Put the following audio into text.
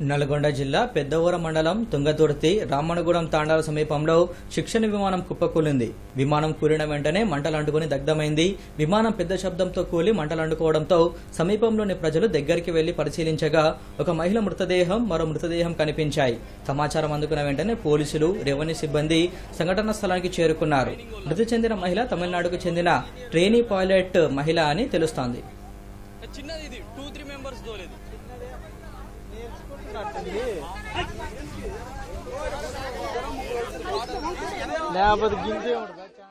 నల్గొండ జిల్లా పెద్దవూర మండలం తుంగతుర్తి రామణగూడెం తాండాల సమీపంలో శిక్షణ విమానం కుప్పకూలింది విమానం కూలిన వెంటనే మంటలు అంటుకుని దగ్ధమైంది విమానం పెద్ద శబ్దంతో కూలి మంటలు అంటుకోవడంతో సమీపంలోని ప్రజలు దగ్గరికి వెళ్లి పరిశీలించగా ఒక మహిళ మృతదేహం మరో మృతదేహం కనిపించాయి సమాచారం అందుకున్న వెంటనే పోలీసులు రెవెన్యూ సిబ్బంది సంఘటనా స్థలానికి చేరుకున్నారు మృతి చెందిన మహిళ తమిళనాడుకు చెందిన ట్రైనీ పైలట్ మహిళ అని తెలుస్తోంది చిన్నది ఇది టూ త్రీ మెంబర్స్ తోలేదు లేకపోతే గింతే ఉంటుంది